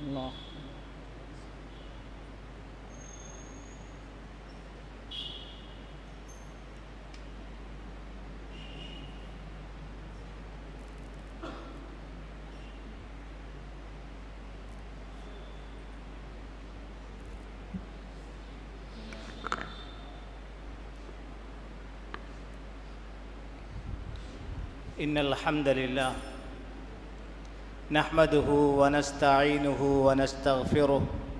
الله إن الحمد لله نحمده ونستعينه ونستغفره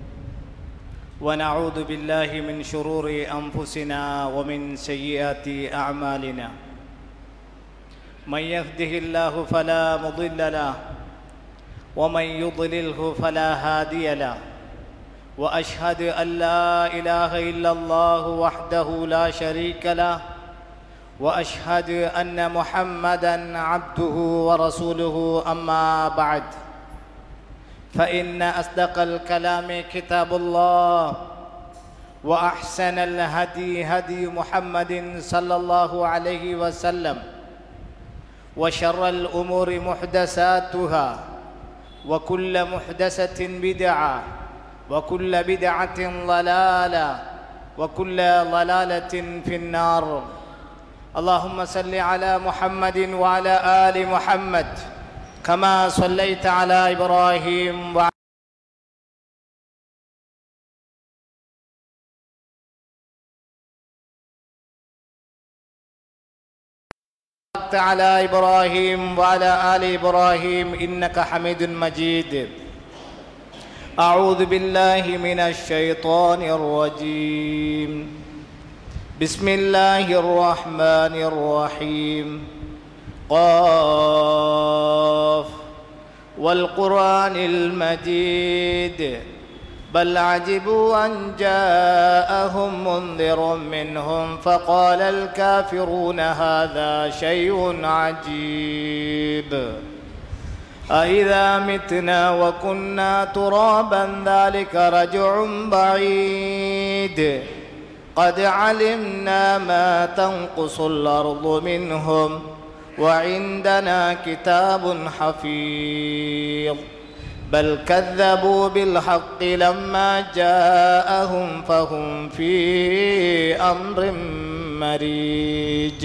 ونعوذ بالله من شرور أنفسنا ومن سيئات أعمالنا من يهده الله فلا مضل له ومن يضلله فلا هادي له وأشهد أن لا إله إلا الله وحده لا شريك له واشهد ان محمدا عبده ورسوله اما بعد فان اصدق الكلام كتاب الله واحسن الهدي هدي محمد صلى الله عليه وسلم وشر الامور محدثاتها وكل محدثه بدعه وكل بدعه ضلاله وكل ضلاله في النار اللهم صل على محمد وعلى ال محمد كما صليت على ابراهيم وعلى على ابراهيم وعلى ال ابراهيم انك حميد مجيد اعوذ بالله من الشيطان الرجيم بسم الله الرحمن الرحيم قاف والقرآن المجيد بل عجبوا أن جاءهم منذر منهم فقال الكافرون هذا شيء عجيب أإذا متنا وكنا ترابا ذلك رجع بعيد قد علمنا ما تنقص الأرض منهم وعندنا كتاب حفيظ بل كذبوا بالحق لما جاءهم فهم في أمر مريج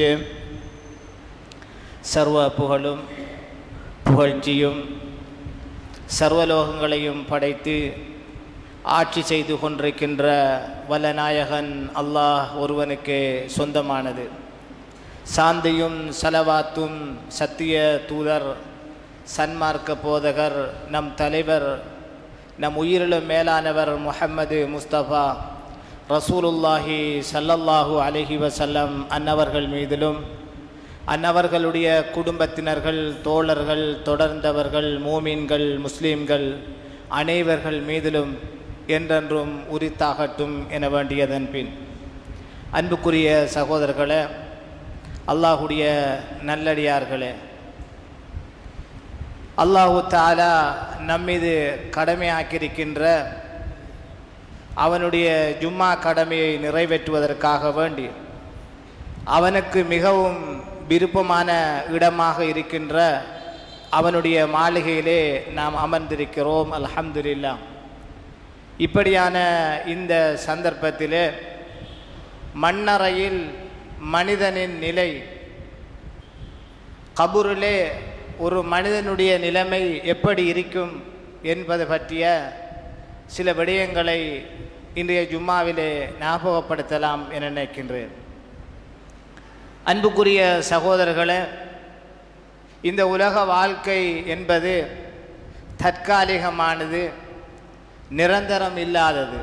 சர்வ புகழும் புகழ்ச்சியும் சர்வலோகங்களையும் படைத்து ஆட்சி செய்து கொண்டிருக்கின்ற வல்லநாயகன் அல்லாஹ் ஒருவனுக்கு சொந்தமானது சாந்தியும் சலவாத்தும் சத்திய தூதர் சன்மார்க்க போதகர் நம் தலைவர் நம் உயிரிலும் மேலானவர் முஹம்மது முஸ்தபா ரசூலுல்லாஹி சல்லல்லாஹு அலஹி வசல்லம் அன்னவர்கள் மீதிலும் அன்னவர்களுடைய குடும்பத்தினர்கள் தோழர்கள் தொடர்ந்தவர்கள் மூமீன்கள் முஸ்லீம்கள் அனைவர்கள் மீதிலும் என்றென்றும் உரித்தாகட்டும் என வேண்டியதன் பின் அன்புக்குரிய சகோதரர்களே அல்லாஹுடைய நல்லடியார்களே அல்லாஹு தாலா நம்மீது கடமையாக்கியிருக்கின்ற அவனுடைய ஜும்மா கடமையை நிறைவேற்றுவதற்காக வேண்டி அவனுக்கு மிகவும் விருப்பமான இடமாக இருக்கின்ற அவனுடைய மாளிகையிலே நாம் அமர்ந்திருக்கிறோம் அல்ஹம்துலில்லா இப்படியான இந்த சந்தர்ப்பத்திலே மண்ணறையில் மனிதனின் நிலை கபூரிலே ஒரு மனிதனுடைய நிலைமை எப்படி இருக்கும் என்பது பற்றிய சில விடயங்களை இன்றைய ஜும்மாவிலே ஞாபகப்படுத்தலாம் என நினைக்கின்றேன் அன்புக்குரிய சகோதரர்களே இந்த உலக வாழ்க்கை என்பது தற்காலிகமானது நிரந்தரம் இல்லாதது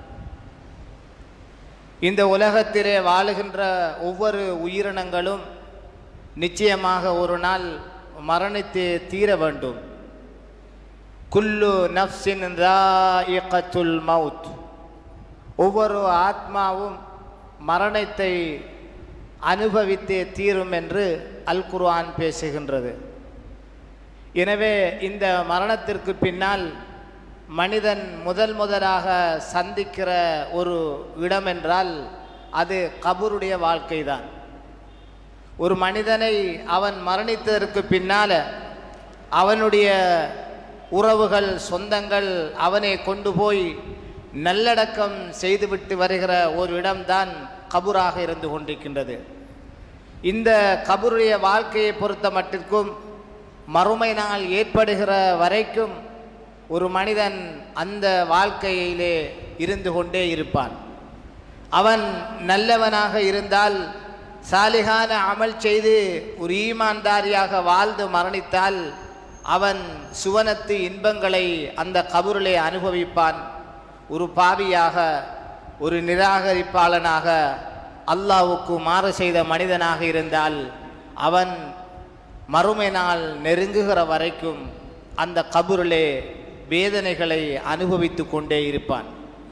இந்த உலகத்திலே வாழுகின்ற ஒவ்வொரு உயிரினங்களும் நிச்சயமாக ஒரு நாள் மரணித்து தீர வேண்டும் குல்லு நஃப்சின் ராயிகத்துல் மவுத் ஒவ்வொரு ஆத்மாவும் மரணத்தை அனுபவித்தே தீரும் என்று அல் குர்ஆன் பேசுகின்றது எனவே இந்த மரணத்திற்கு பின்னால் மனிதன் முதல் முதலாக சந்திக்கிற ஒரு இடம் என்றால் அது கபூருடைய வாழ்க்கை தான் ஒரு மனிதனை அவன் மரணித்ததற்கு பின்னால் அவனுடைய உறவுகள் சொந்தங்கள் அவனை கொண்டு போய் நல்லடக்கம் செய்துவிட்டு வருகிற ஒரு இடம்தான் கபூராக இருந்து கொண்டிருக்கின்றது இந்த கபருடைய வாழ்க்கையை பொறுத்த மட்டிற்கும் மறுமை நாள் ஏற்படுகிற வரைக்கும் ஒரு மனிதன் அந்த வாழ்க்கையிலே இருந்து கொண்டே இருப்பான் அவன் நல்லவனாக இருந்தால் சாலிகான அமல் செய்து ஒரு ஈமான்தாரியாக வாழ்ந்து மரணித்தால் அவன் சுவனத்து இன்பங்களை அந்த கபூரிலே அனுபவிப்பான் ஒரு பாவியாக ஒரு நிராகரிப்பாளனாக அல்லாவுக்கு மாறு செய்த மனிதனாக இருந்தால் அவன் மறுமை நாள் நெருங்குகிற வரைக்கும் அந்த கபூரிலே வேதனைகளை அனுபவித்து கொண்டே இருப்பான்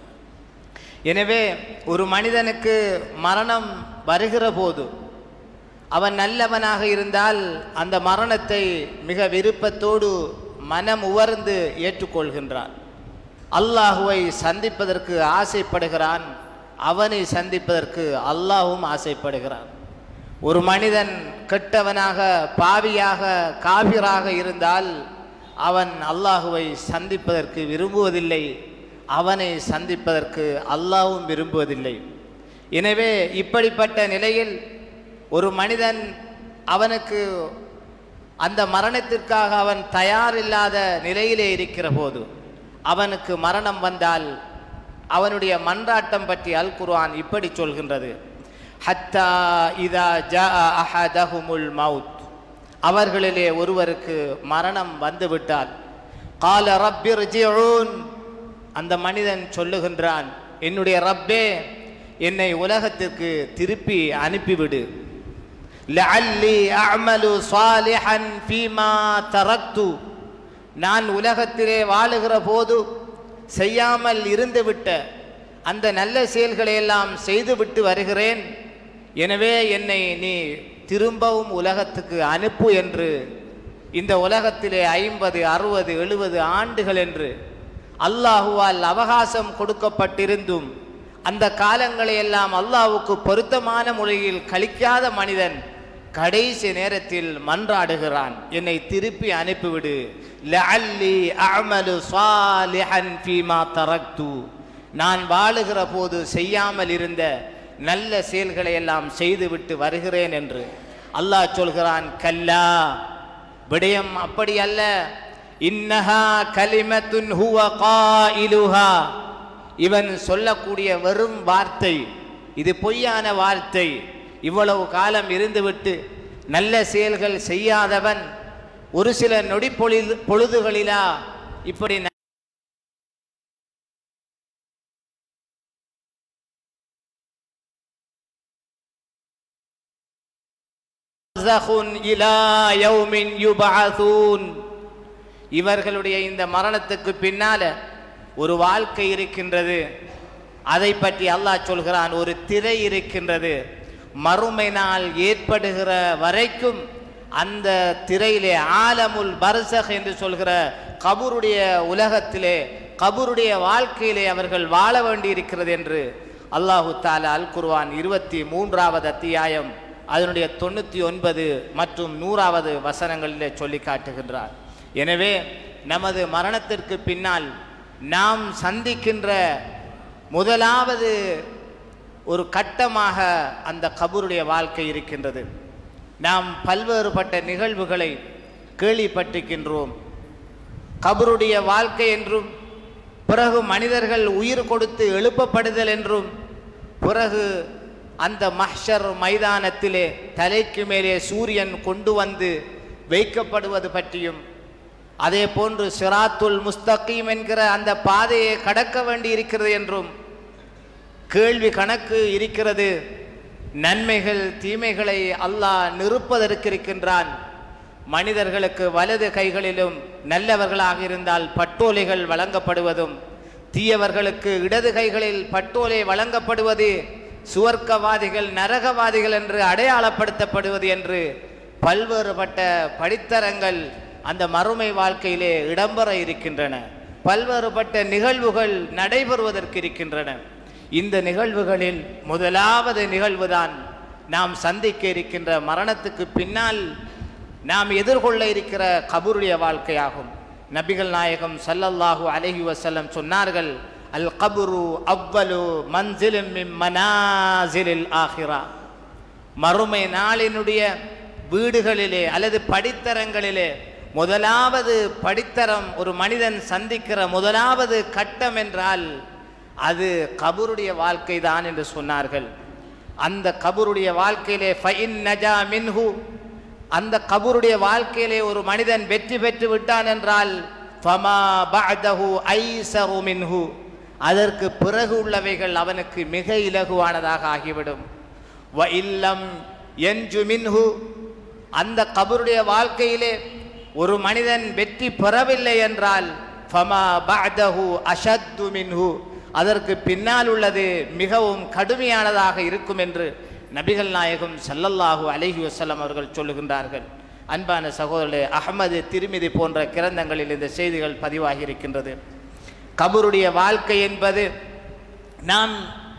எனவே ஒரு மனிதனுக்கு மரணம் வருகிற போது அவன் நல்லவனாக இருந்தால் அந்த மரணத்தை மிக விருப்பத்தோடு மனம் உவர்ந்து ஏற்றுக்கொள்கின்றான் அல்லாஹுவை சந்திப்பதற்கு ஆசைப்படுகிறான் அவனை சந்திப்பதற்கு அல்லாஹும் ஆசைப்படுகிறான் ஒரு மனிதன் கெட்டவனாக பாவியாக காபிராக இருந்தால் அவன் அல்லாஹுவை சந்திப்பதற்கு விரும்புவதில்லை அவனை சந்திப்பதற்கு அல்லாவும் விரும்புவதில்லை எனவே இப்படிப்பட்ட நிலையில் ஒரு மனிதன் அவனுக்கு அந்த மரணத்திற்காக அவன் தயாரில்லாத நிலையிலே இருக்கிற போது அவனுக்கு மரணம் வந்தால் அவனுடைய மன்றாட்டம் பற்றி அல் குர்ஆன் இப்படி சொல்கின்றது ஹத்தா இதா ஜா அஹதஹுமுல் மவுத் அவர்களிலே ஒருவருக்கு மரணம் வந்துவிட்டால் கால ரப்பிர்ஜிஊன் அந்த மனிதன் சொல்லுகின்றான் என்னுடைய ரப்பே என்னை உலகத்திற்கு திருப்பி அனுப்பிவிடு லஅல்லி அஅமலு சாலிஹன் ஃபீமா தரக்து நான் உலகத்திலே வாழுகிற போது செய்யாமல் இருந்துவிட்ட அந்த நல்ல செயல்களை எல்லாம் செய்துவிட்டு வருகிறேன் எனவே என்னை நீ திரும்பவும் உலகத்துக்கு அனுப்பு என்று இந்த உலகத்திலே ஐம்பது அறுபது எழுபது ஆண்டுகள் என்று அல்லாஹுவால் அவகாசம் கொடுக்கப்பட்டிருந்தும் அந்த காலங்களை எல்லாம் அல்லாஹுக்கு பொருத்தமான முறையில் கழிக்காத மனிதன் கடைசி நேரத்தில் மன்றாடுகிறான் என்னை திருப்பி அனுப்பிவிடு லஅல்லி அஅமலு சாலிஹன் ஃபீமா தரக்து நான் வாழுகிற போது செய்யாமல் இருந்த நல்ல செயல்களை எல்லாம் செய்துவிட்டு வருகிறேன் என்று அல்லாஹ் சொல்கிறான் கல்லா விடயம் அப்படி அல்ல இன்னஹா கலிமத்துன் ஹுவ காயிலுஹா இவன் சொல்லக்கூடிய வெறும் வார்த்தை இது பொய்யான வார்த்தை இவ்வளவு காலம் இருந்துவிட்டு நல்ல செயல்கள் செய்யாதவன் ஒரு சில நொடி பொழுது பொழுதுகளிலா இப்படி ந- பர்ஸகுன் இலா யௌமின் யுபஅதூன். இவர்களுடைய இந்த மரணத்துக்கு பின்னால ஒரு வாழ்க்கை இருக்கின்றது அதை பற்றி அல்லாஹ் சொல்கிறான் ஒரு திரை இருக்கின்றது மறுமை நாள் ஏற்படுகிற வரைக்கும் அந்த திரையிலே ஆலமுல் பர்சக் என்று சொல்கிற கபூருடைய உலகத்திலே கபூருடைய வாழ்க்கையிலே அவர்கள் வாழ வேண்டியிருக்கிறது என்று அல்லாஹு தாலா அல் குர்ஆன் இருபத்தி மூன்றாவது அத்தியாயம் அதனுடைய தொண்ணூற்றி ஒன்பது மற்றும் நூறாவது வசனங்களிலே சொல்லி காட்டுகின்றார் எனவே நமது மரணத்திற்கு பின்னால் நாம் சந்திக்கின்ற முதலாவது ஒரு கட்டமாக அந்த கபூருடைய வாழ்க்கை இருக்கின்றது நாம் பல்வேறுபட்ட நிகழ்வுகளை கேள்விப்பட்டிருக்கின்றோம் கபருடைய வாழ்க்கை என்றும் பிறகு மனிதர்கள் உயிர் கொடுத்து எழுப்பப்படுதல் என்றும் பிறகு அந்த மஹ்ஷர் மைதானத்திலே தலைக்கு மேலே சூரியன் கொண்டு வந்து வைக்கப்படுவது பற்றியும் அதே போன்று சிராத்துல் முஸ்தகீம் என்கிற அந்த பாதையை கடக்க வேண்டி இருக்கிறது என்றும் கேள்வி கணக்கு இருக்கிறது நன்மைகள் தீமைகளை அல்லாஹ் நிறுப்பதற்கு இருக்கின்றான் மனிதர்களுக்கு வலது கைகளிலும் நல்லவர்களாக இருந்தால் பட்டோலைகள் வழங்கப்படுவதும் தீயவர்களுக்கு இடது கைகளில் பட்டோலை வழங்கப்படுவது சுவர்க்கவாதிகள் நரகவாதிகள் என்று அடையாளப்படுத்தப்படுவது என்று பல்வேறுபட்ட படித்தரங்கள் அந்த மறுமை வாழ்க்கையிலே இடம்பெற இருக்கின்றன பல்வேறுபட்ட நிகழ்வுகள் நடைபெறுவதற்கு இருக்கின்றன இந்த நிகழ்வுகளில் முதலாவது நிகழ்வுதான் நாம் சந்திக்க இருக்கின்ற மரணத்துக்கு பின்னால் நாம் எதிர்கொள்ள இருக்கிற கபருடைய வாழ்க்கையாகும் நபிகள் நாயகம் ஸல்லல்லாஹு அலைஹி வஸல்லம் சொன்னார்கள் அல் கபுரு அவ்வலு மன்சிலும் மின் மனாசிலில் ஆஹிரா மறுமை நாளினுடைய வீடுகளிலே அல்லது படித்தரங்களிலே முதலாவது படித்தரம் ஒரு மனிதன் சந்திக்கிற முதலாவது கட்டம் என்றால் அது கபருடைய வாழ்க்கை தான் என்று சொன்னார்கள் அந்த கபருடைய வாழ்க்கையிலே ஃபைன் நஜா மின்ஹு அந்த கபருடைய வாழ்க்கையிலே ஒரு மனிதன் வெற்றி பெற்று விட்டான் என்றால் ஃபமா பஅதஹு ஐஸரு மின்ஹு அதற்கு பிறகு உள்ளவைகள் அவனுக்கு மிக இலகுவானதாக ஆகிவிடும் வ இல்லம் என்ஜு மின்ஹு அந்த கபருடைய வாழ்க்கையிலே ஒரு மனிதன் வெற்றி பெறவில்லை என்றால் ஃபமா பஅதஹு அஷத்து மின்ஹு அதற்கு பின்னால் உள்ளது மிகவும் கடுமையானதாக இருக்கும் என்று நபிகள் நாயகம் ஸல்லல்லாஹு அலைஹி வஸல்லம் அவர்கள் சொல்லுகின்றார்கள் அன்பான சகோதரர்களே அகமது திருமிதி போன்ற கிரந்தங்களில் இந்த செய்திகள் பதிவாகி இருக்கின்றது கபருடைய வாழ்க்கை என்பது நாம்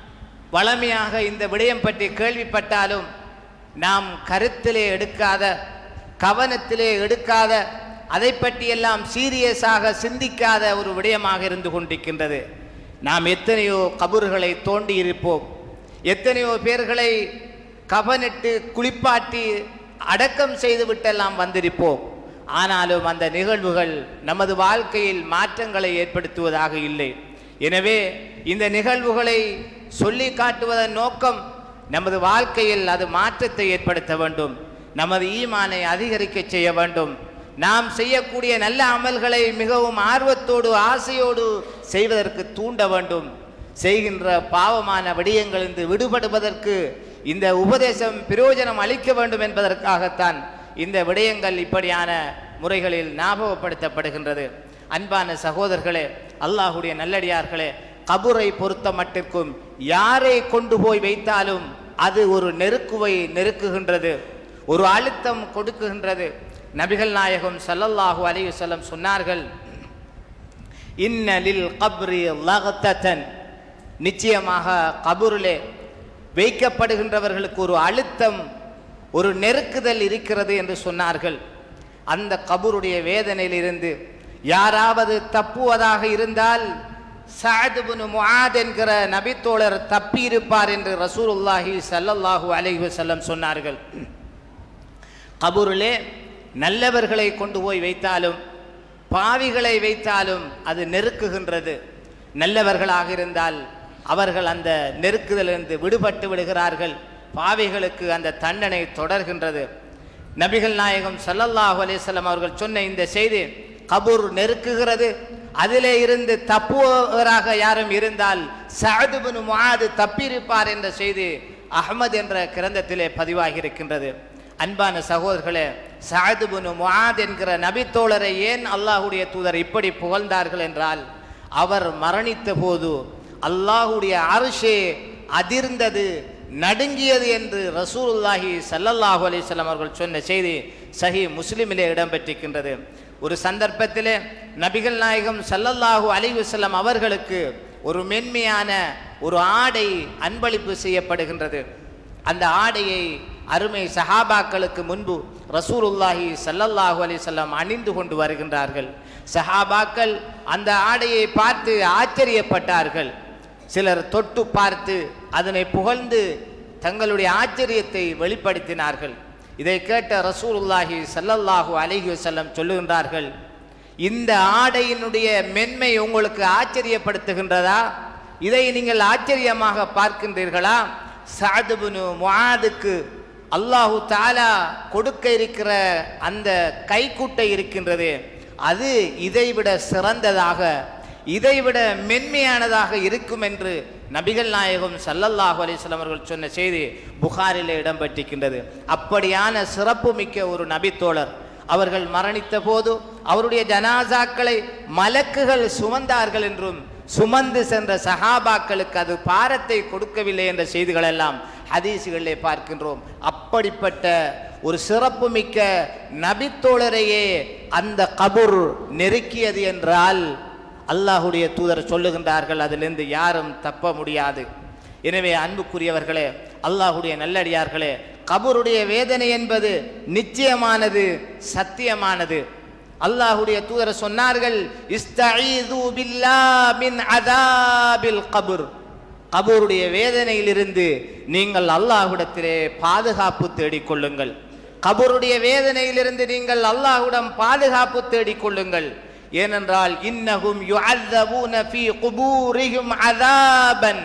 வளமையாக இந்த விடயம் பற்றி கேள்விப்பட்டாலும் நாம் கருத்திலே எடுக்காத கவனத்திலே எடுக்காத அதை பற்றியெல்லாம் சீரியஸாக சிந்திக்காத ஒரு விடயமாக இருந்து கொண்டிருக்கின்றது நாம் எத்தனையோ கபறுகளை தோண்டி இருப்போம் எத்தனையோ பேர்களை கவனிட்டு குளிப்பாட்டி அடக்கம் செய்து விட்டெல்லாம் வந்திருப்போம் ஆனாலும் அந்த நிகழ்வுகள் நமது வாழ்க்கையில் மாற்றங்களை ஏற்படுத்துவதாக இல்லை எனவே இந்த நிகழ்வுகளை சொல்லி காட்டுவதன் நோக்கம் நமது வாழ்க்கையில் அது மாற்றத்தை ஏற்படுத்த வேண்டும் நமது ஈமானை அதிகரிக்க செய்ய வேண்டும் நாம் செய்யக்கூடிய நல்ல அமல்களை மிகவும் ஆர்வத்தோடு ஆசையோடு செய்வதற்கு தூண்ட வேண்டும் செய்கின்ற பாவமான விடயங்களிலிருந்து விடுபடுவதற்கு இந்த உபதேசம் பிரயோஜனம் அளிக்க வேண்டும் என்பதற்காகத்தான் இந்த விடயங்கள் இப்படியான முறைகளில் ஞாபகப்படுத்தப்படுகின்றது அன்பான சகோதரர்களே அல்லாஹுடைய நல்லடியார்களே கபுரை பொறுத்த மட்டிற்கும் யாரை கொண்டு போய் வைத்தாலும் அது ஒரு நெருக்குவை நெருக்குகின்றது ஒரு அழுத்தம் கொடுக்குகின்றது நபிகள் நாயகம் ஸல்லல்லாஹு அலைஹி வஸல்லம் சொன்னார்கள் இன்னலில் கப்ரி லகத்தன் நிச்சயமாக கபூரிலே வைக்கப்படுகின்றவர்களுக்கு ஒரு அழுத்தம் ஒரு நெருக்குதல் இருக்கிறது என்று சொன்னார்கள் அந்த கபூருடைய வேதனையிலிருந்து யாராவது தப்புவதாக இருந்தால் சாதுபுனு முஆத் என்கிற நபித்தோழர் தப்பியிருப்பார் என்று ரசூலுல்லாஹி ஸல்லல்லாஹு அலைஹி வஸல்லம் சொன்னார்கள் கபூரிலே நல்லவர்களை கொண்டு போய் வைத்தாலும் பாவிகளை வைத்தாலும் அது நெருக்குகின்றது நல்லவர்களாக இருந்தால் அவர்கள் அந்த நெருக்குதலிருந்து விடுபட்டு விடுகிறார்கள் பாவிகளுக்கு அந்த தண்டனை தொடர்கின்றது நபிகள் நாயகம் ஸல்லல்லாஹு அலைஹி வஸல்லம் அவர்கள் சொன்ன இந்த செய்தி கபூர் நெருக்குகிறது அதிலே இருந்து தப்புவராக யாரும் இருந்தால் சஅதுபுன் முஆது தப்பியிருப்பார் என்ற செய்தி அஹ்மத் என்ற கிரந்தத்திலே பதிவாகி இருக்கின்றது அன்பான சகோதரர்களே சஅதுபுன் முஆத் என்கிற நபித்தோழரை ஏன் அல்லாஹ்வுடைய தூதர் இப்படி புகழ்ந்தார்கள் என்றால் அவர் மரணித்த போது அல்லாஹ்வுடைய அரிசே அதிர்ந்தது நடுங்கியது என்று ரசூலுல்லாஹி ஸல்லல்லாஹு அலைஹி வஸல்லம் அவர்கள் சொன்ன செய்தி சஹி முஸ்லிமிலே இடம்பெற்றிருக்கின்றது ஒரு சந்தர்ப்பத்திலே நபிகள் நாயகம் ஸல்லல்லாஹு அலைஹி வஸல்லம் அவர்களுக்கு ஒரு மென்மையான ஒரு ஆடை அன்பளிப்பு செய்யப்படுகின்றது அந்த ஆடையை அருமை சஹாபாக்களுக்கு முன்பு ரசூலுல்லாஹி ஸல்லல்லாஹு அலைஹி வஸல்லம் அணிந்து கொண்டு வருகின்றார்கள் சஹாபாக்கள் அந்த ஆடையை பார்த்து ஆச்சரியப்பட்டார்கள் சிலர் தொட்டு பார்த்து அதனை புகழ்ந்து தங்களுடைய ஆச்சரியத்தை வெளிப்படுத்தினார்கள் இதை கேட்ட ரசூலுல்லாஹி ஸல்லல்லாஹு அலைஹி வஸல்லம் சொல்லுகின்றார்கள் இந்த ஆடையினுடைய மென்மை உங்களுக்கு ஆச்சரியப்படுத்துகின்றதா இதை நீங்கள் ஆச்சரியமாக பார்க்கின்றீர்களா சாதுபுனு முஆதுக்கு அல்லாஹு தாலா கொடுக்க இருக்கிற அந்த கைக்குட்டை இருக்கின்றது அது இதைவிட சிறந்ததாக இதைவிட மென்மையானதாக இருக்கும் என்று நபிகள் நாயகம் ஸல்லல்லாஹு அலைஹி வஸல்லம் அவர்கள் சொன்ன செய்தி புகாரிலே இடம்பெற்றிருக்கின்றது அப்படியான சிறப்பு மிக்க ஒரு நபித்தோழர் அவர்கள் மரணித்த போது அவருடைய ஜனாசாக்களை மலக்குகள் சுமந்தார்கள் என்றும் சுமந்து சென்ற சஹாபாக்களுக்கு அது பாரத்தை கொடுக்கவில்லை என்ற செய்திகள் எல்லாம் ஹதீசுகளிலே பார்க்கின்றோம் அப்படிப்பட்ட ஒரு சிறப்புமிக்க நபித்தோழரையே அந்த கபூர் நெருக்கியது என்றால் அல்லாஹுடைய தூதர் சொல்லுகின்றார்கள் அதிலிருந்து யாரும் தப்ப முடியாது எனவே அன்புக்குரியவர்களே அல்லாஹுடைய நல்லடியார்களே கபருடைய வேதனை என்பது நிச்சயமானது சத்தியமானது அல்லாஹ்வுடைய தூதர் சொன்னார்கள் இஸ்தஈது பில்லா மின் அதாபில் கபுர் கபூருடைய வேதனையிலிருந்து நீங்கள் அல்லாஹ்விடத்திலே பாதுகாப்பு தேடிக்கொள்ளுங்கள் கபூருடைய வேதனையிலிருந்து நீங்கள் அல்லாஹ்விடம் பாதுகாப்பு தேடிக்கொள்ளுங்கள் ஏனென்றால் இன்னஹும் யுஅzzபூன ஃபீ குபூரிஹிம் அதாபன்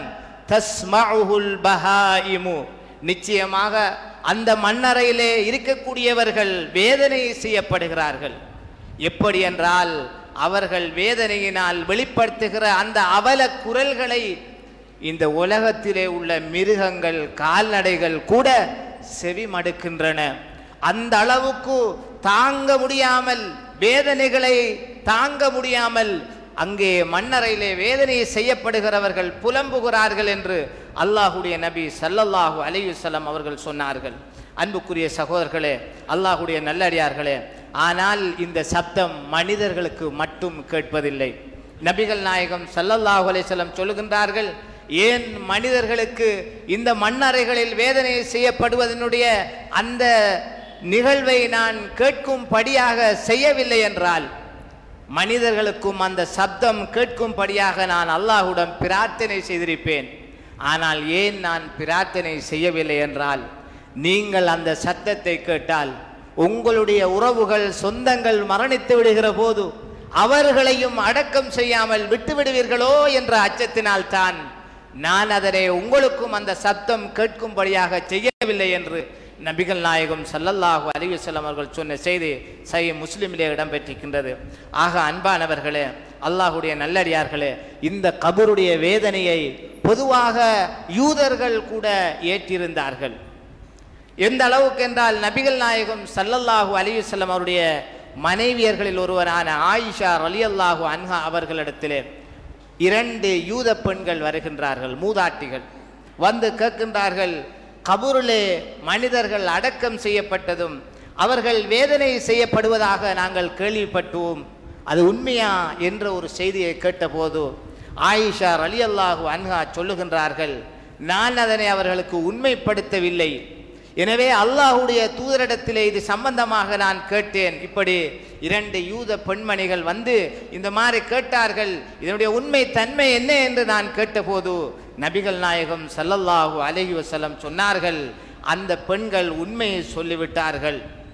தஸ்மஉஹுல் பஹாயிமு நிச்சயமாக அந்த மண்ணறையிலே இருக்கக்கூடியவர்கள் வேதனை செய்யப்படுகிறார்கள் எப்படி என்றால் அவர்கள் வேதனையினால் வெளிப்படுத்துகிற அந்த அவல குரல்களை இந்த உலகத்திலே உள்ள மிருகங்கள் கால்நடைகள் கூட செவி மடுக்கின்றன அந்த அளவுக்கு தாங்க முடியாமல் வேதனைகளை தாங்க முடியாமல் அங்கே மண்ணறையிலே வேதனை செய்யப்படுகிறவர்கள் புலம்புகிறார்கள் என்று அல்லாஹுடைய நபி ஸல்லல்லாஹு அலைஹி வஸல்லம் அவர்கள் சொன்னார்கள் அன்புக்குரிய சகோதரர்களே அல்லாஹுடைய நல்லடியார்களே ஆனால் இந்த சப்தம் மனிதர்களுக்கு மட்டும் கேட்பதில்லை நபிகள் நாயகம் ஸல்லல்லாஹு அலைஹி வஸல்லம் சொல்லுகின்றார்கள் ஏன் மனிதர்களுக்கு இந்த மண்ணறைகளில் வேதனை செய்யப்படுவதனுடைய அந்த நிகழ்வை நான் கேட்கும்படியாக செய்யவில்லை என்றால் மனிதர்களுக்கும் அந்த சப்தம் கேட்கும்படியாக நான் அல்லாஹ்வுடன் பிரார்த்தனை செய்திருப்பேன் ஆனால் ஏன் நான் பிரார்த்தனை செய்யவில்லை என்றால் நீங்கள் அந்த சத்தத்தை கேட்டால் உங்களுடைய உறவுகள் சொந்தங்கள் மரணித்து விடுகிற போது அவர்களையும் அடக்கம் செய்யாமல் விட்டு விடுவீர்களோ என்ற அச்சத்தினால் தான் நான் அதனை உங்களுக்கும் அந்த சத்தம் கேட்கும்படியாக செய்யவில்லை என்று நபிகள் நாயகம் ஸல்லல்லாஹு அலைஹி வஸல்லம் அவர்கள் சொன்ன செய்தி சை முஸ்லிமிலே இடம்பெற்றிருக்கின்றது ஆக அன்பானவர்களே அல்லாஹுடைய நல்லடியார்களே இந்த கபருடைய வேதனையை பொதுவாக யூதர்கள் கூட ஏற்றிருந்தார்கள் எந்த அளவுக்கு என்றால் நபிகள் நாயகம் ஸல்லல்லாஹு அலைஹி வஸல்லம் அவருடைய மனைவியர்களில் ஒருவரான ஆயிஷா ரலியல்லாஹு அன்ஹா அவர்களிடத்திலே இரண்டு யூத பெண்கள் வருகின்றார்கள் மூதாட்டிகள் வந்து கேட்கின்றார்கள் கபூரிலே மனிதர்கள் அடக்கம் செய்யப்பட்டதும் அவர்கள் வேதனை செய்யப்படுவதாக நாங்கள் கேள்விப்பட்டோம் அது உண்மையா என்ற ஒரு செய்தியை கேட்டபோது ஆயிஷா ரலியல்லாஹு அன்ஹா சொல்லுகின்றார்கள் நான் அதனை அவர்களுக்கு உண்மைப்படுத்தவில்லை எனவே அல்லாஹுடைய தூதரிடத்திலே இது சம்பந்தமாக நான் கேட்டேன் இப்படி இரண்டு யூத பெண்மணிகள் வந்து இந்த மாதிரி கேட்டார்கள் இதனுடைய உண்மை தன்மை என்ன என்று நான் கேட்டபோது நபிகள் நாயகம் ஸல்லல்லாஹு அலைஹி வஸல்லம் சொன்னார்கள் அந்த பெண்கள் உண்மையை சொல்லிவிட்டார்கள்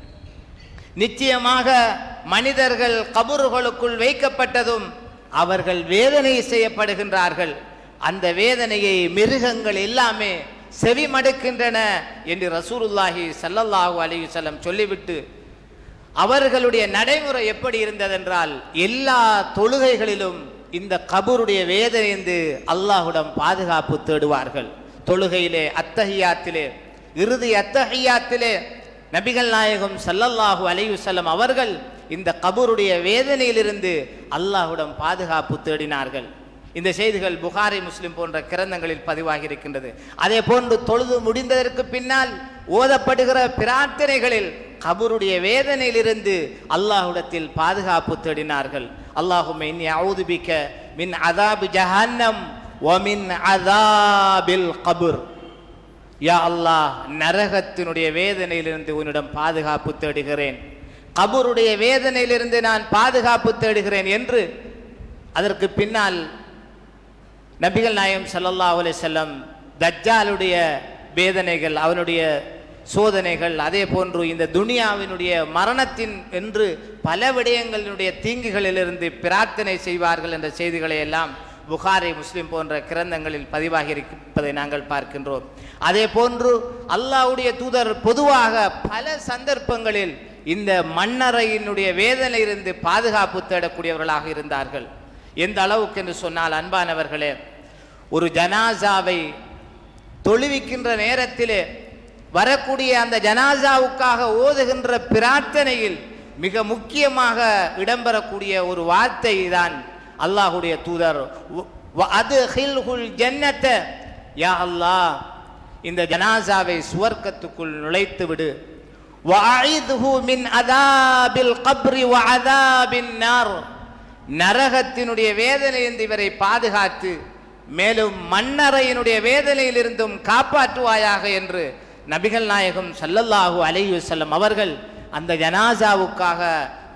நிச்சயமாக மனிதர்கள் கபறுகளுக்குள் வைக்கப்பட்டதும் அவர்கள் வேதனை செய்யப்படுகின்றார்கள் அந்த வேதனையை மிருகங்கள் எல்லாமே செவி மடுக்கின்றன என்று ரசூலுல்லாஹி ஸல்லல்லாஹு அலைஹி வஸல்லம் சொல்லிவிட்டு அவர்களுடைய நடைமுறை எப்படி இருந்ததென்றால் எல்லா தொழுகைகளிலும் இந்த கபருடைய வேதனைந்து அல்லாஹ்விடம் பாதுகாப்பு தேடுவார்கள் தொழுகையிலே அத்தஹியாத்திலே இறுதி அத்தஹியாத்திலே நபிகள் நாயகம் ஸல்லல்லாஹு அலைஹி வஸல்லம் அவர்கள் இந்த கபருடைய வேதனையிலிருந்து அல்லாஹ்விடம் பாதுகாப்பு தேடினார்கள் இந்த செய்திகள் புகாரி முஸ்லிம் போன்ற கிரந்தங்களில் பதிவாகி இருக்கின்றது அதே போன்று தொழுது முடிந்ததற்கு பின்னால் ஓதப்படுகிற பிரார்த்தனைகளில் கபருடைய வேதனையிலிருந்து அல்லாஹ்விடத்தில் பாதுகாப்பு தேடினார்கள் அல்லாஹுமே இன்னி அவுதுபிக்க மின் அதாபி ஜஹன்னம் ஒமின் அதாபில் கபுர் யா அல்லாஹ் நரகத்தினுடைய வேதனையிலிருந்து உன்னிடம் பாதுகாப்பு தேடுகிறேன் கபருடைய வேதனையிலிருந்து நான் பாதுகாப்பு தேடுகிறேன் என்று அதற்கு பின்னால் நபிகள் நாயகம் ஸல்லல்லாஹு அலைஹி வஸல்லம் தஜ்ஜாலுடைய வேதனைகள் அவனுடைய சோதனைகள் அதே போன்று இந்த துனியாவினுடைய மரணத்தின் என்று பல விடயங்களினுடைய தீங்குகளிலிருந்து பிரார்த்தனை செய்வார்கள் என்ற செய்திகளை எல்லாம் புகாரி முஸ்லிம் போன்ற கிரந்தங்களில் பதிவாகி இருப்பதை நாங்கள் பார்க்கின்றோம் அதே போன்று அல்லாஹ்வுடைய தூதர் பொதுவாக பல சந்தர்ப்பங்களில் இந்த மண்ணறையினுடைய வேதனையிலிருந்து பாதுகாப்பு தேடக்கூடியவர்களாக இருந்தார்கள் எந்த அளவுக்கு என்று சொன்னால் அன்பானவர்களே ஒரு ஜனாசாவை தொழுவிக்கின்ற நேரத்திலே வரக்கூடிய அந்த ஜனாசாவுக்காக ஓதுகின்ற பிரார்த்தனையில் மிக முக்கியமாக இடம்பெறக்கூடிய ஒரு வார்த்தை தான் அல்லாஹுடைய தூதர் அது ஜன்னத்த யா அல்லாஹ் இந்த ஜனாசாவை சுவர்க்கத்துக்குள் நுழைத்து விடு وَأَعِذْهُ مِنْ عَذَابِ الْقَبْرِ وَعَذَابِ النَّارِ நரகத்தினுடைய வேதனையிலிருந்து இவரை பாதுகாத்து மேலும் மண்ணறையினுடைய வேதனையிலிருந்தும் காப்பாற்றுவாயாக என்று நபிகள் நாயகம் ஸல்லல்லாஹு அலைஹி வஸல்லம் அவர்கள் அந்த ஜனாசாவுக்காக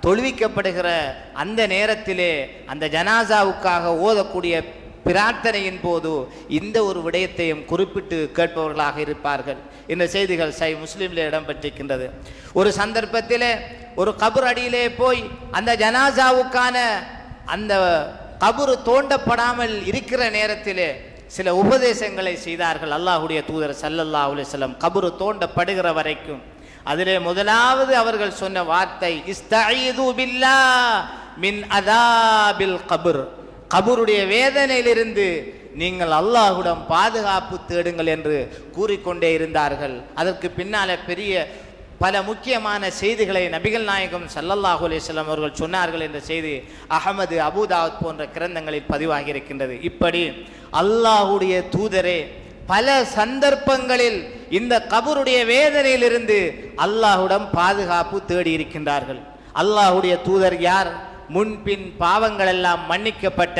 தொழுவிக்கப்படுகிற அந்த நேரத்திலே அந்த ஜனாசாவுக்காக ஓதக்கூடிய பிரார்த்தனையின் போது இந்த ஒரு விடயத்தையும் குறிப்பிட்டு கேட்பவர்களாக இருப்பார்கள் இந்த செய்திகள் சை முஸ்லீமில் இடம்பெற்றிருக்கின்றது ஒரு சந்தர்ப்பத்திலே ஒரு கபர் அடியிலே போய் அந்த ஜனாசாவுக்கான அந்த கபரு தோண்டப்படாமல் இருக்கிற நேரத்திலே சில உபதேசங்களை செய்தார்கள் அல்லாஹுடைய தூதர் சல்லல்லா அலுவலம் கபரு தோண்டப்படுகிற வரைக்கும் அதிலே முதலாவது அவர்கள் சொன்ன வார்த்தை இஸ்தஈது பில்லா மின் அதாபில் கபர் கபருடைய வேதனையிலிருந்து நீங்கள் அல்லாஹுடன் பாதுகாப்பு தேடுங்கள் என்று கூறிக்கொண்டே இருந்தார்கள் அதற்கு பின்னால பெரிய பல முக்கியமான செய்திகளை நபிகள் நாயகம் சல்லல்லாஹு அலையம் அவர்கள் சொன்னார்கள் என்ற செய்தி அகமது அபுதாவத் போன்ற கிரந்தங்களில் பதிவாகி இருக்கின்றது இப்படி அல்லாஹுடைய தூதரே பல சந்தர்ப்பங்களில் இந்த கபருடைய வேதனையிலிருந்து அல்லாஹுடன் பாதுகாப்பு தேடி இருக்கின்றார்கள் அல்லாஹுடைய தூதர் யார் முன்பின் பாவங்கள் எல்லாம் மன்னிக்கப்பட்ட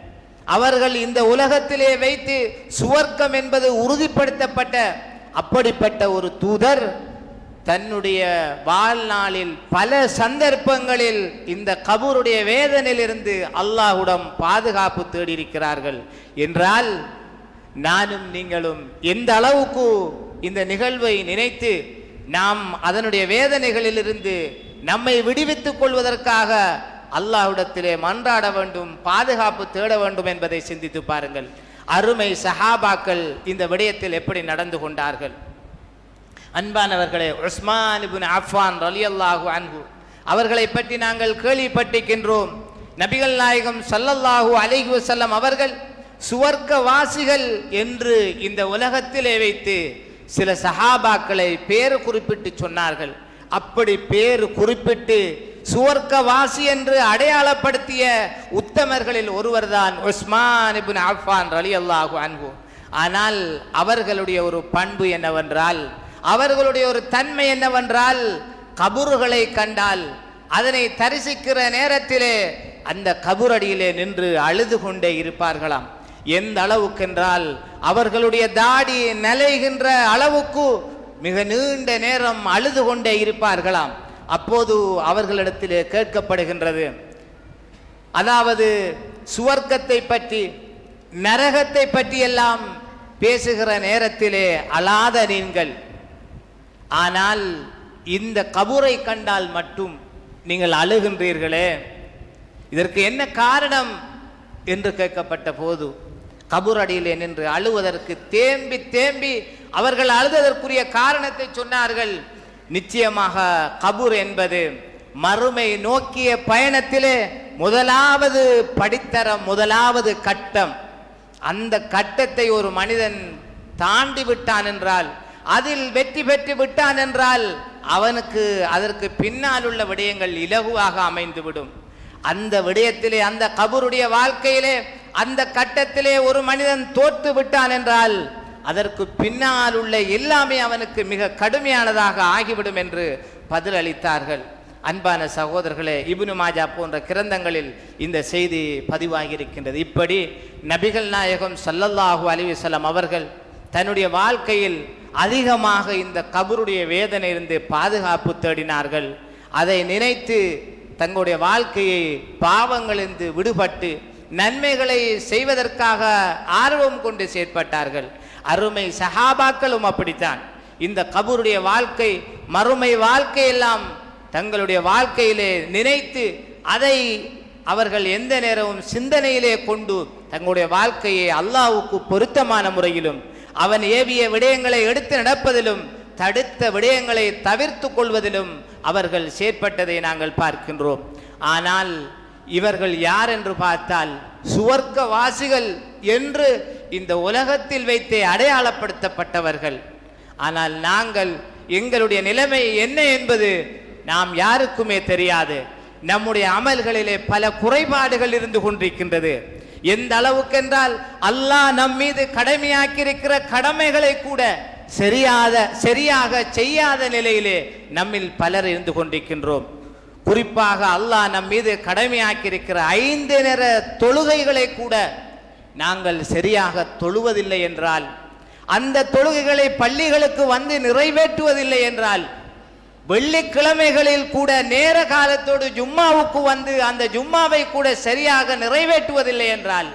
அவர்கள் இந்த உலகத்திலே வைத்து சுவர்க்கம் என்பது உறுதிப்படுத்தப்பட்ட அப்படிப்பட்ட ஒரு தூதர் தன்னுடைய வாழ்நாளில் பல சந்தர்ப்பங்களில் இந்த கபூருடைய வேதனையிலிருந்து அல்லாஹுடன் பாதுகாப்பு தேடியிருக்கிறார்கள் என்றால் நானும் நீங்களும் எந்த அளவுக்கு இந்த நிகழ்வை நினைத்து நாம் அதனுடைய வேதனைகளிலிருந்து நம்மை விடுவித்துக் கொள்வதற்காக அல்லாஹ்விடத்திலே மன்றாட வேண்டும் பாதுகாப்பு தேட வேண்டும் என்பதை சிந்தித்து பாருங்கள் அருமை சஹாபாக்கள் இந்த விடயத்தில் எப்படி நடந்து கொண்டார்கள் அன்பானவர்களே உஸ்மான் இப்னு அஃபான் ரலியல்லாஹு அன்ஹு அவர்களை பற்றி நாங்கள் கேள்விப்பட்டிருக்கின்றோம் நபிகள் நாயகம் ஸல்லல்லாஹு அலைஹி வஸல்லம் அவர்கள் சுவர்க்கவாசிகள் என்று இந்த உலகத்திலே வைத்து சில சஹாபாக்களை பேர் குறிப்பிட்டு சொன்னார்கள் அப்படி பேர் குறிப்பிட்டு சுவர்க்கவாசி என்று அடையாளப்படுத்திய உத்தமர்களில் ஒருவர்தான் உஸ்மான் இப்னு அஃபான் ரலியல்லாஹு அன்ஹு ஆனால் அவர்களுடைய ஒரு பண்பு என்னவென்றால் அவர்களுடைய ஒரு தன்மை என்னவென்றால் கபறுகளை கண்டால் அதனை தரிசிக்கிற நேரத்திலே அந்த கபுரடியிலே நின்று அழுது கொண்டே இருப்பார்களாம் எந்த அளவுக்கென்றால் அவர்களுடைய தாடி நலைகின்ற அளவுக்கு மிக நீண்ட நேரம் அழுது கொண்டே இருப்பார்களாம் அப்போது அவர்களிடத்திலே கேட்கப்படுகின்றது அதாவது சுவர்க்கத்தை பற்றி நரகத்தை பற்றியெல்லாம் பேசுகிற நேரத்திலே அழாத நீங்கள் ஆனால் இந்த கபூரை கண்டால் மட்டும் நீங்கள் அழுகின்றீர்களே இதற்கு என்ன காரணம் என்று கேட்கப்பட்ட போது கபூர் அடியிலே நின்று அழுவதற்கு தேம்பி தேம்பி அவர்கள் அழுததற்குரிய காரணத்தை சொன்னார்கள் நிச்சயமாக கபூர் என்பது மறுமை நோக்கிய பயணத்திலே முதலாவது படித்தரம் முதலாவது கட்டம் அந்த கட்டத்தை ஒரு மனிதன் தாண்டி விட்டான் என்றால் அதில் வெற்றி பெற்று விட்டான் என்றால் அவனுக்கு அதற்கு பின்னால் உள்ள விடயங்கள் இலகுவாக அமைந்துவிடும் அந்த விடயத்திலே அந்த கபருடைய வாழ்க்கையிலே அந்த கட்டத்திலே ஒரு மனிதன் தோற்று விட்டான் என்றால் அதற்கு பின்னால் உள்ள எல்லாமே அவனுக்கு மிக கடுமையானதாக ஆகிவிடும் என்று பதிலளித்தார்கள் அன்பான சகோதரர்களே இப்னு மாஜா போன்ற கிரந்தங்களில் இந்த செய்தி பதிவாகி இருக்கின்றது இப்படி நபிகள் நாயகம் ஸல்லல்லாஹு அலைஹி வஸல்லம் அவர்கள் தன்னுடைய வாழ்க்கையில் அதிகமாக இந்த கபருடைய வேதனையிலிருந்து பாதுகாப்பு தேடினார்கள் அதை நினைத்து தங்களுடைய வாழ்க்கையை பாவங்களிலிருந்து விடுபட்டு நன்மைகளை செய்வதற்காக ஆர்வம் கொண்டு செயற்பட்டார்கள் அருமை சஹாபாக்களும் அப்படித்தான் இந்த கபருடைய வாழ்க்கை மறுமை வாழ்க்கையெல்லாம் தங்களுடைய வாழ்க்கையிலே நினைத்து அதை அவர்கள் எந்த நேரமும் சிந்தனையிலே கொண்டு தங்களுடைய வாழ்க்கையை அல்லாஹ்வுக்கு பொருத்தமான முறையிலும் அவன் ஏவிய விடயங்களை எடுத்து நடப்பதிலும் தடுத்த விடயங்களை தவிர்த்து கொள்வதிலும் அவர்கள் செயற்பட்டதை நாங்கள் பார்க்கின்றோம் ஆனால் இவர்கள் யார் என்று பார்த்தால் சுவர்க்கவாசிகள் என்று இந்த உலகத்தில் வைத்தே அடையாளப்படுத்தப்பட்டவர்கள் ஆனால் நாங்கள் எங்களுடைய நிலைமை என்ன என்பது நாம் யாருக்குமே தெரியாது நம்முடைய அமல்களிலே பல குறைபாடுகள் இருந்து கொண்டிருக்கின்றது எந்த அளவுக்கென்றால் அல்லாஹ் நம் மீது கடமையாக்கியிருக்கிற கடமைகளை கூட சரியாத சரியாக செய்யாத நிலையிலே நம்மில் பலர் இருந்து கொண்டிருக்கின்றோம் குறிப்பாக அல்லாஹ் நம் மீது கடமையாக்கியிருக்கிற ஐந்து நேர தொழுகைகளை கூட நாங்கள் சரியாக தொழுவதில்லை என்றால் அந்த தொழுகைகளை பள்ளிகளுக்கு வந்து நிறைவேற்றுவதில்லை என்றால் வெள்ளிக்கிழமைகளில் கூட நேர காலத்தோடு ஜும்மாவுக்கு வந்து அந்த ஜும்மாவை கூட சரியாக நிறைவேற்றுவதில்லை என்றால்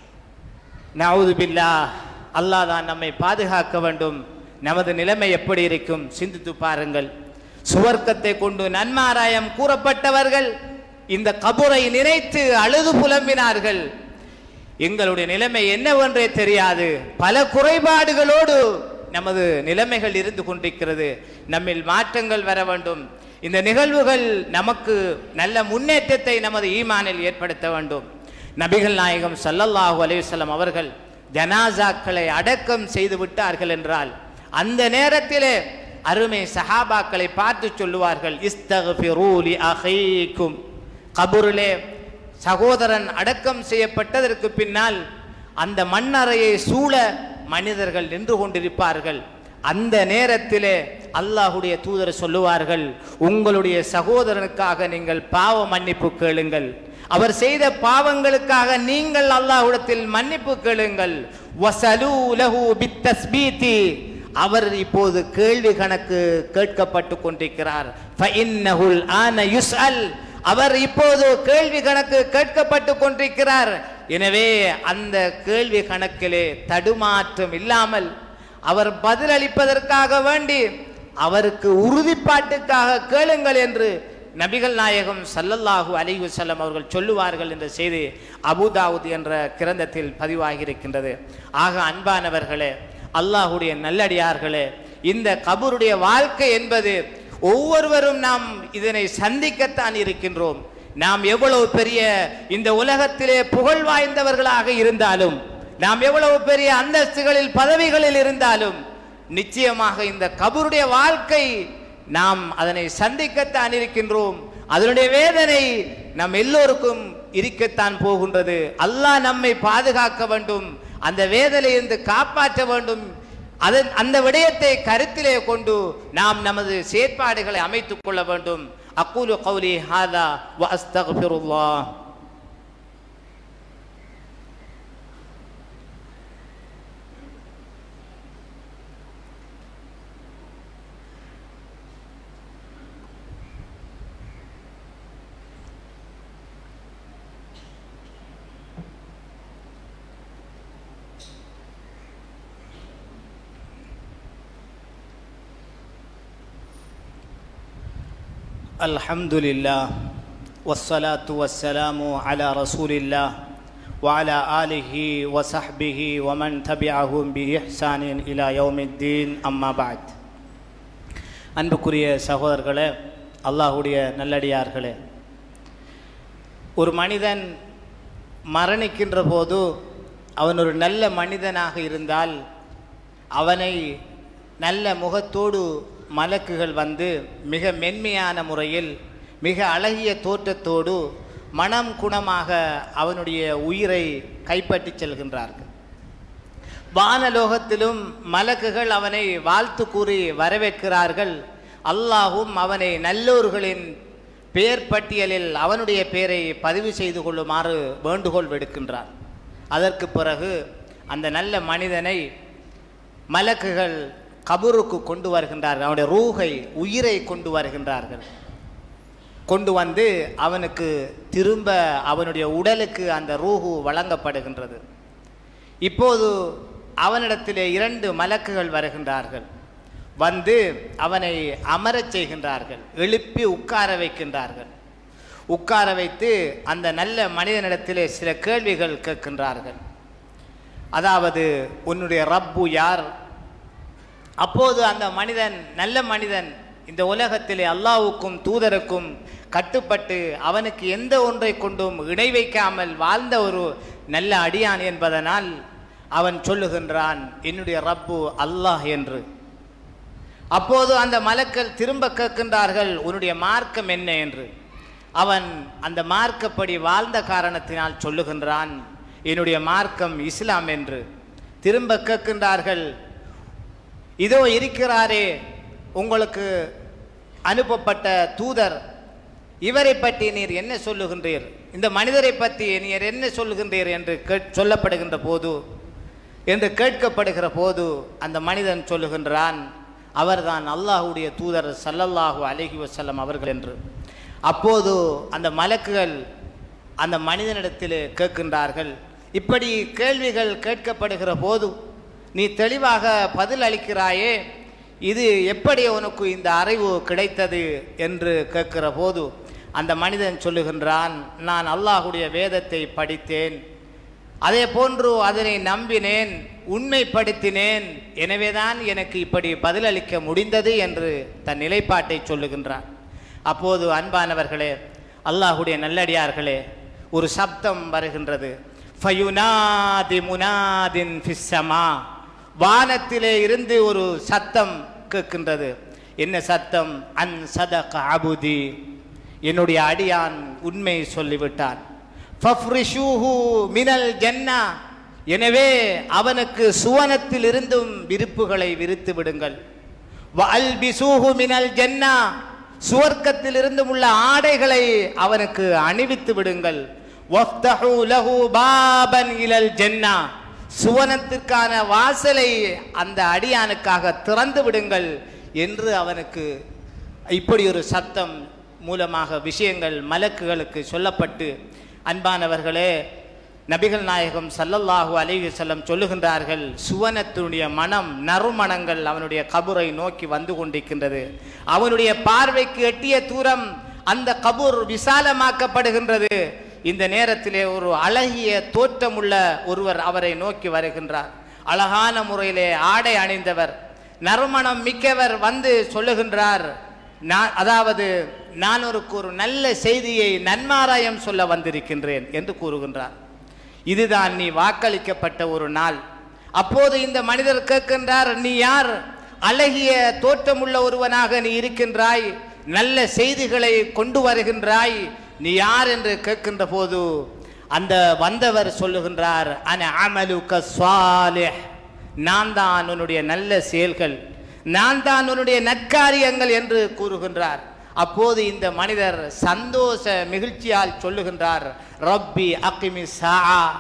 நவுது பில்லா அல்லாஹ் தான் நம்மை பாதுகாக்க வேண்டும் நமது நிலைமை எப்படி இருக்கும் சிந்தித்து பாருங்கள் சுவர்க்கத்தை கொண்டு நன்மாராயம் கூறப்பட்டவர்கள் இந்த கபுரை நினைத்து அழுது புலம்பினார்கள் எங்களுடைய நிலைமை என்னவென்றே தெரியாது பல குறைபாடுகளோடு நமது நிலைமைகள் இருந்து கொண்டிருக்கிறது நம்மில் மாற்றங்கள் வர வேண்டும் இந்த நிகழ்வுகள் நமக்கு நல்ல முன்னேற்றத்தை நமது ஈமானில் ஏற்படுத்த வேண்டும் நபிகள் நாயகம் ஸல்லல்லாஹு அலைஹி வஸல்லம் அவர்கள் ஜனாசாக்களை அடக்கம் செய்து விட்டார்கள் என்றால் அந்த நேரத்திலே அருமை சஹாபாக்களை பார்த்து சொல்லுவார்கள் இஸ்தக்ஃபிரூ லி அஹீக்கும் கபூரிலே சகோதரன் அடக்கம் செய்யப்பட்டதற்கு பின்னால் அந்த மண்ணறையை சூழ மனிதர்கள் நின்று கொண்டிருப்பார்கள் அந்த நேரத்திலே அல்லாஹுடைய தூதர் சொல்லுவார்கள் உங்களுடைய சகோதரனுக்காக நீங்கள் பாவ மன்னிப்பு கேளுங்கள் அவர் செய்த பாவங்களுக்காக நீங்கள் அல்லாஹ்விடத்தில் மன்னிப்பு கேளுங்கள் வசலூ லஹு பித்தஸ்பீதி அவர் இப்போது கேள்வி கணக்கு கேட்கப்பட்டு கொண்டிருக்கிறார் ஃபஇன்னஹுல் ஆன யுஸ்அல் அவர் இப்போது கேள்வி கணக்கு கேட்கப்பட்டு கொண்டிருக்கிறார் எனவே அந்த கேள்வி கணக்கிலே தடுமாற்றம் இல்லாமல் அவர் பதிலளிப்பதற்காக வேண்டி அவருக்கு உறுதிப்பாட்டுக்காக கேளுங்கள் என்று நபிகள் நாயகம் ஸல்லல்லாஹு அலைஹி வஸல்லம் அவர்கள் சொல்லுவார்கள் என்ற செய்தி அபுதாவுத் என்ற கிரந்தத்தில் பதிவாகி இருக்கின்றது ஆக அன்பானவர்களே அல்லாஹுடைய நல்லடியார்களே இந்த கபருடைய வாழ்க்கை என்பது ஒவ்வொருவரும் நாம் இதனை சந்திக்கத்தான் இருக்கின்றோம் நாம் எவ்வளவு பெரிய இந்த உலகத்திலே புகழ் வாய்ந்தவர்களாக இருந்தாலும் நாம் எவ்வளவு பெரிய அந்தஸ்துகளில் பதவிகளில் இருந்தாலும் நிச்சயமாக இந்த கபருடைய வாழ்க்கை நாம் அதனை சந்திக்கத்தான் இருக்கின்றோம் அதனுடைய வேதனை நம் எல்லோருக்கும் இருக்கத்தான் போகின்றது அல்லாஹ் நம்மை பாதுகாக்க வேண்டும் அந்த வேதனையிலிருந்து காப்பாற்ற வேண்டும் அதன் அந்த விடயத்தை கருத்திலே கொண்டு நாம் நமது செயற்பாடுகளை அமைத்துக் கொள்ள வேண்டும் அக்கூலு கௌலி ஹாதா வ அஸ்தக்ஃபிருல்லாஹ் الحمد لله والصلاة والسلام على رسول الله وعلى آله وصحبه ومن تبعهم بإحسان إلى يوم الدين أما بعد அன்புக்குரிய சகோதரர்களே அல்லாஹுடைய நல்லடியார்களே ஒரு மனிதன் மரணிக்கின்ற போது அவன் ஒரு நல்ல மனிதனாக இருந்தால் அவனை நல்ல முகத்தோடு மலக்குகள் வந்து மிக மென்மையான முறையில் மிக அழகிய தோற்றத்தோடு மனம் குணமாக அவனுடைய உயிரை கைப்பற்றி செல்கின்றார்கள் வானலோகத்திலும் மலக்குகள் அவனை வாழ்த்து கூறி வரவேற்கிறார்கள் அல்லாஹும் அவனை நல்லோர்களின் பெயர் பட்டியலில் அவனுடைய பெயரை பதிவு செய்து கொள்ளுமாறு வேண்டுகோள் விடுக்கின்றார் அதற்கு பிறகு அந்த நல்ல மனிதனை மலக்குகள் கபருக்கு கொண்டு வருகின்றார்கள் அவனுடைய ரூகை உயிரை கொண்டு வருகின்றார்கள் கொண்டு வந்து அவனுக்கு திரும்ப அவனுடைய உடலுக்கு அந்த ரூஹு வழங்கப்படுகின்றது இப்போது அவனிடத்திலே இரண்டு மலக்குகள் வருகின்றார்கள் வந்து அவனை அமரச் செய்கின்றார்கள் எழுப்பி உட்கார வைக்கின்றார்கள் உட்கார வைத்து அந்த நல்ல மனிதனிடத்திலே சில கேள்விகள் கேட்கின்றார்கள் அதாவது உன்னுடைய ரப்பு யார் அப்போது அந்த மனிதன் நல்ல மனிதன் இந்த உலகத்திலே அல்லாவுக்கும் தூதருக்கும் கட்டுப்பட்டு அவனுக்கு எந்த ஒன்றை கொண்டும் இணை வைக்காமல் வாழ்ந்த ஒரு நல்ல அடியான் என்பதனால் அவன் சொல்லுகின்றான் என்னுடைய ரப்பு அல்லாஹ் என்று அப்போது அந்த மலக்கள் திரும்ப கேட்கின்றார்கள் உன்னுடைய மார்க்கம் என்ன என்று அவன் அந்த மார்க்கப்படி வாழ்ந்த காரணத்தினால் சொல்லுகின்றான் என்னுடைய மார்க்கம் இஸ்லாம் என்று திரும்ப கேட்கின்றார்கள் இதோ இருக்கிறாரே உங்களுக்கு அனுப்பப்பட்ட தூதர் இவரை பற்றி நீர் என்ன சொல்லுகின்றீர் இந்த மனிதரை பற்றி நீர் என்ன சொல்லுகின்றீர் என்று கேட் சொல்லப்படுகின்ற போது என்று கேட்கப்படுகிற போது அந்த மனிதன் சொல்லுகின்றான் அவர்தான் அல்லாஹுடைய தூதர் சல்லல்லாஹு அலைஹி வஸல்லம் அவர்கள் என்று அப்போது அந்த மலக்குகள் அந்த மனிதனிடத்தில் கேட்கின்றார்கள் இப்படி கேள்விகள் கேட்கப்படுகிற போது நீ தெளிவாக பதில் அளிக்கிறாயே இது எப்படி உனக்கு இந்த அறிவு கிடைத்தது என்று கேட்கிற போது அந்த மனிதன் சொல்லுகின்றான் நான் அல்லாஹுடைய வேதத்தை படித்தேன் அதே போன்று அதனை நம்பினேன் உண்மைப்படுத்தினேன் எனவேதான் எனக்கு இப்படி பதிலளிக்க முடிந்தது என்று தன் நிலைப்பாட்டை சொல்லுகின்றான் அப்போது அன்பானவர்களே அல்லாஹுடைய நல்லடியார்களே ஒரு சப்தம் வருகின்றது ஃபயுனாதி முனாதின் ஃபிஸ்ஸமா வானத்திலே இருந்து ஒரு சத்தம் கேட்கின்றது என்ன சத்தம் அன் சதக அபுதி என்னுடைய அடியான் உண்மை சொல்லிவிட்டான் ஃபஃப்ரிஷூஹு மினல் ஜன்னா எனவே அவனுக்கு சுவனத்தில் இருந்தும் விருப்புகளை விரித்து விடுங்கள் வல்பிசூஹு மினல் ஜன்னா சுவர்க்கத்தில் இருந்தும் உள்ள ஆடைகளை அவனுக்கு அணிவித்து விடுங்கள் வஃப்தஹு லஹு பாபன் இலல் ஜன்னா சுவனத்திற்கான வாசலை அந்த அடியானுக்காக திறந்து விடுங்கள் என்று அவனுக்கு இப்படி ஒரு சத்தம் மூலமாக விஷயங்கள் மலக்குகளுக்கு சொல்லப்பட்டு அன்பானவர்களே நபிகள் நாயகம் சல்லல்லாஹு அலைஹி வஸல்லம் சொல்லுகின்றார்கள் சுவனத்தினுடைய மனம் நறுமணங்கள் அவனுடைய கபுரை நோக்கி வந்து கொண்டிருக்கின்றது அவனுடைய பார்வைக்கு எட்டிய தூரம் அந்த கபூர் விசாலமாக்கப்படுகின்றது இந்த நேரத்திலே ஒரு அழகிய தோற்றமுள்ள ஒருவர் அவரை நோக்கி வருகின்றார் அழகான முறையிலே ஆடை அணிந்தவர் நறுமணம் மிக்கவர் வந்து சொல்லுகின்றார் நான் அதாவது நான் ஒரு ஒரு நல்ல செய்தியை நன்மாராயம் சொல்ல வந்திருக்கின்றேன் என்று கூறுகின்றார் இதுதான் நீ வாக்களிக்கப்பட்ட ஒரு நாள் அப்போது இந்த மனிதர் கேட்கின்றார் நீ யார் அழகிய தோற்றமுள்ள ஒருவனாக நீ இருக்கின்றாய் நல்ல செய்திகளை கொண்டு வருகின்றாய் நீ யார் என்று கேட்கின்ற போது அந்த வந்தவர் சொல்லுகின்றார் அன அமலுக சுவாலிஹ் நான் தான் உன்னுடைய நல்ல செயல்கள் நான் தான் உன்னுடைய நற்காரியங்கள் என்று கூறுகின்றார் அப்போது இந்த மனிதர் சந்தோஷ மகிழ்ச்சியால் சொல்லுகின்றார் ரப்பி அக்கிமி சா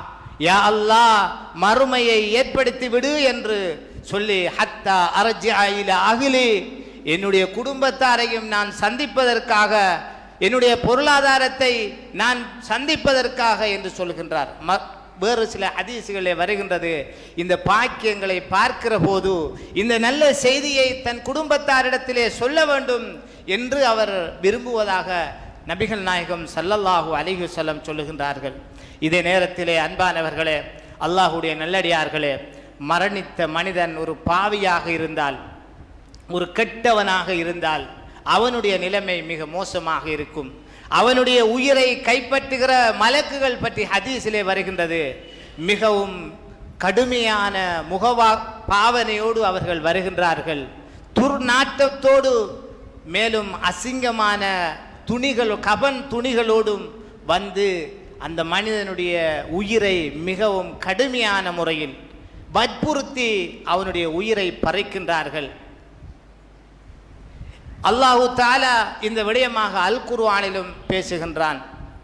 யா அல்லாஹ் மறுமையை ஏற்படுத்தி விடு என்று சொல்லி ஹத்தா அரஜில அகிலி என்னுடைய குடும்பத்தாரையும் நான் சந்திப்பதற்காக என்னுடைய பொருளாதாரத்தை நான் சந்திப்பதற்காக என்று சொல்கின்றார் ம வேறு சில ஹதீசுகளே வருகின்றது இந்த பாக்கியங்களை பார்க்கிற போது இந்த நல்ல செய்தியை தன் குடும்பத்தாரிடத்திலே சொல்ல வேண்டும் என்று அவர் விரும்புவதாக நபிகள் நாயகம் சல்லல்லாஹு அலைஹி வஸல்லம் சொல்லுகின்றார்கள் இதே நேரத்திலே அன்பானவர்களே அல்லாஹுடைய நல்லடியார்களே மரணித்த மனிதன் ஒரு பாவியாக இருந்தால் ஒரு கெட்டவனாக இருந்தால் அவனுடைய நிலைமை மிக மோசமாக இருக்கும் அவனுடைய உயிரை கைப்பற்றுகிற மலக்குகள் பற்றி ஹதீஸிலே வருகின்றது மிகவும் கடுமையான முகவா பாவனையோடு அவர்கள் வருகின்றார்கள் துர்நாட்டத்தோடு மேலும் அசிங்கமான துணிகள் கபன் துணிகளோடும் வந்து அந்த மனிதனுடைய உயிரை மிகவும் கடுமையான முறையில் வற்புறுத்தி அவனுடைய உயிரை பறிக்கின்றார்கள் அல்லாஹு தாலா இந்த விடயமாக அல் குர்ஆனிலும் பேசுகின்றான்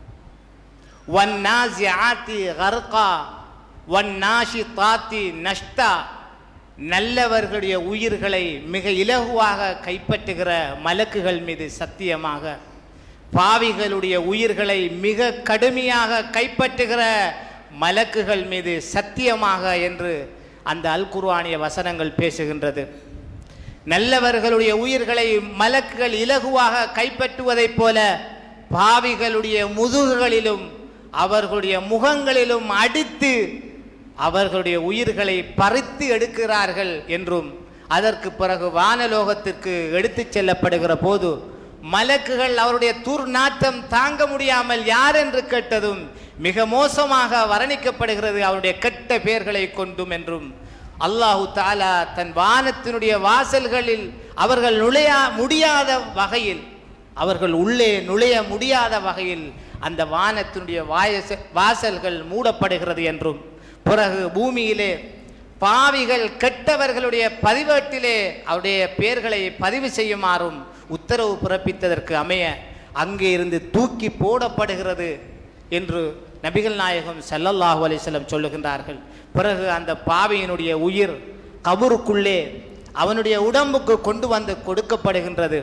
வன்னாசிஆத்தி கர்கா வன்னாஷிதாத்தி நஷ்டா நல்லவர்களுடைய உயிர்களை மிக இலகுவாக கைப்பற்றுகிற மலக்குகள் மீது சத்தியமாக பாவிகளுடைய உயிர்களை மிக கடுமையாக கைப்பற்றுகிற மலக்குகள் மீது சத்தியமாக என்று அந்த அல் குர்ஆனிய வசனங்கள் பேசுகின்றது நல்லவர்களுடைய உயிர்களை மலக்குகள் இலகுவாக கைப்பற்றுவதைப் போல பாவிகளுடைய முதுகுகளிலும் அவர்களுடைய முகங்களிலும் அடித்து அவர்களுடைய உயிர்களை பறித்து எடுக்கிறார்கள் என்றும் அதற்கு பிறகு வானலோகத்திற்கு எடுத்துச் செல்லப்படுகிற போது மலக்குகள் அவருடைய துர்நாற்றம் தாங்க முடியாமல் யார் என்று கேட்டதும் மிக மோசமாக வர்ணிக்கப்படுகிறது அவருடைய கெட்ட பெயர்களை கொண்டும் என்றும் அல்லாஹு தாலா தன் வானத்தினுடைய வாசல்களில் அவர்கள் நுழைய முடியாத வகையில் அவர்கள் உள்ளே நுழைய முடியாத வகையில் அந்த வானத்தினுடைய வாயச வாசல்கள் மூடப்படுகிறது என்றும் பிறகு பூமியிலே பாவிகள் கெட்டவர்களுடைய பதிவேட்டிலே அவருடைய பெயர்களை பதிவு செய்யுமாறும் உத்தரவு பிறப்பித்ததற்கு அமைய அங்கே இருந்து தூக்கி போடப்படுகிறது என்று நபிகள் நாயகம் ஸல்லல்லாஹு அலைஹி வஸல்லம் சொல்லுகின்றார்கள் பிறகு அந்த பாவியினுடைய உயிர் கபருக்குள்ளே அவனுடைய உடம்புக்கு கொண்டு வந்து கொடுக்கப்படுகின்றது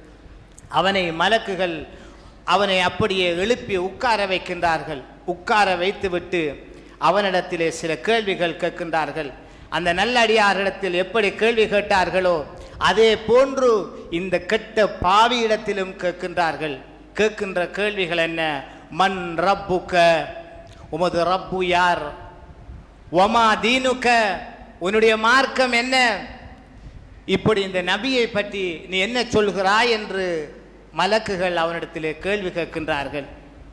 அவனை மலக்குகள் அவனை அப்படியே எழுப்பி உட்கார வைக்கின்றார்கள் உட்கார வைத்துவிட்டு அவனிடத்திலே சில கேள்விகள் கேட்கின்றார்கள் அந்த நல்லடியாரிடத்தில் எப்படி கேள்வி கேட்டார்களோ அதே போன்று இந்த கெட்ட பாவியிடத்திலும் கேட்கின்றார்கள் கேட்கின்ற கேள்விகள் என்ன மண் ரப்புக்க உமது ரப்பு யார் ஒமா தீனுக்க உன்னுடைய மார்க்கம் என்ன இப்படி இந்த நபியை பற்றி நீ என்ன சொல்கிறாய் என்று மலக்குகள் அவனிடத்திலே கேள்வி கேட்கின்றார்கள்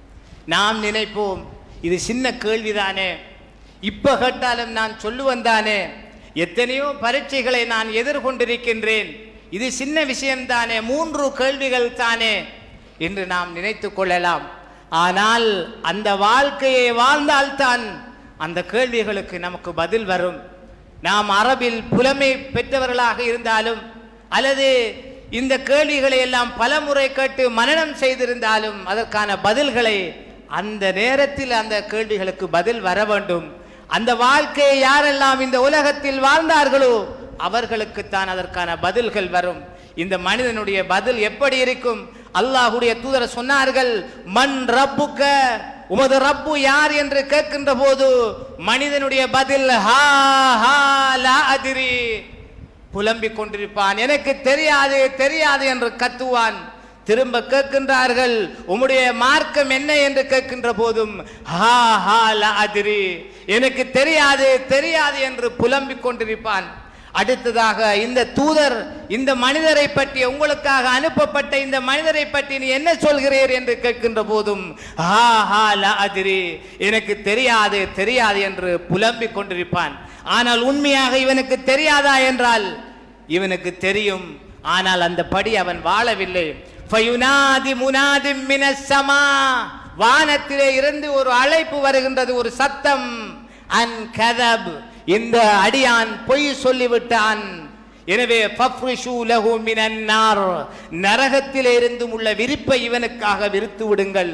நாம் நினைப்போம் இது சின்ன கேள்விதானே இப்ப கேட்டாலும் நான் சொல்லுவன் தானே எத்தனையோ பரீட்சைகளை நான் எதிர்கொண்டிருக்கின்றேன் இது சின்ன விஷயம்தானே மூன்று கேள்விகள் தானே என்று நாம் நினைத்து கொள்ளலாம் ஆனால் அந்த வாழ்க்கையை வாழ்ந்தால்தான் அந்த கேள்விகளுக்கு நமக்கு பதில் வரும் நாம் அரபில் புலமை பெற்றவர்களாக இருந்தாலும் அல்லது இந்த கேள்விகளை எல்லாம் பலமுறை கேட்டு மனனம் செய்திருந்தாலும் அதற்கான பதில்களை அந்த நேரத்தில் அந்த கேள்விகளுக்கு பதில் வர வேண்டும் அந்த வாழ்க்கையை யாரெல்லாம் இந்த உலகத்தில் வாழ்ந்தார்களோ அவர்களுக்குத்தான் அதற்கான பதில்கள் வரும் இந்த மனிதனுடைய பதில் எப்படி இருக்கும் அல்லாஹுடைய தூதர் சொன்னார்கள் மண் ரப்புக்க உமது ரப்பு யார் என்று கேட்கின்ற போது மனிதனுடைய பதில் ஹா ஹா லா அதிரி புலம்பிக் கொண்டிருப்பான் எனக்கு தெரியாது தெரியாது என்று கத்துவான் திரும்ப கேட்கின்றார்கள் உம்முடைய மார்க்கம் என்ன என்று கேட்கின்ற போதும் ஹா ஹா லா அதிரி எனக்கு தெரியாது தெரியாது என்று புலம்பிக் கொண்டிருப்பான் அடுத்ததாக இந்த தூதர் இந்த மனிதரை பற்றி உங்களுக்காக அனுப்பப்பட்ட இந்த மனிதரை பற்றி நீ என்ன சொல்கிறீர் என்று கேட்கின்ற போதும் ஹா ஹா லா அதிரி எனக்கு தெரியாது தெரியாது என்று புலம்பிக் கொண்டிருப்பான் ஆனால் உண்மையாக இவனுக்கு தெரியாதா என்றால் இவனுக்கு தெரியும் ஆனால் அந்த படி அவன் வாழவில்லை ஃபயுனாதி முனாதி மினஸ் ஸமா. வானத்திலே இருந்து ஒரு அழைப்பு வருகின்றது ஒரு சத்தம் அன் கதப் இந்த அடியான் பொய் சொல்லிவிட்டான் எனவே ஃபஃப்ரிஷு லஹு மினன் நார் நரகத்திலே இருந்தும் உள்ள விரிப்பை இவனுக்காக விரித்து விடுங்கள்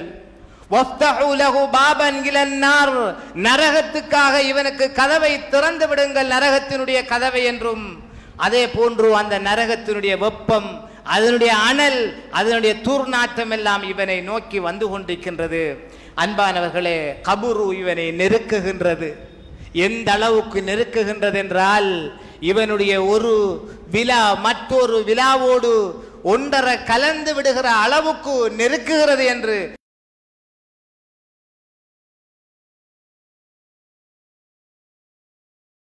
வஃப்தஹு லஹு பாபன் இலன் நார் நரகத்துக்காக இவனுக்கு கதவை திறந்து விடுங்கள் நரகத்தினுடைய கதவை என்றும் அதே போன்று அந்த நரகத்தினுடைய வெப்பம் அதனுடைய அனல் அதனுடைய துர்நாற்றம் எல்லாம் இவனை நோக்கி வந்து கொண்டிருக்கின்றது அன்பானவர்களே கபுரு இவனை நெருக்குகின்றது எந்த அளவுக்கு நெருக்குகின்றது என்றால் இவனுடைய ஒரு விழா மற்றொரு விழாவோடு ஒன்றரை கலந்து விடுகிற அளவுக்கு நெருக்குகிறது என்று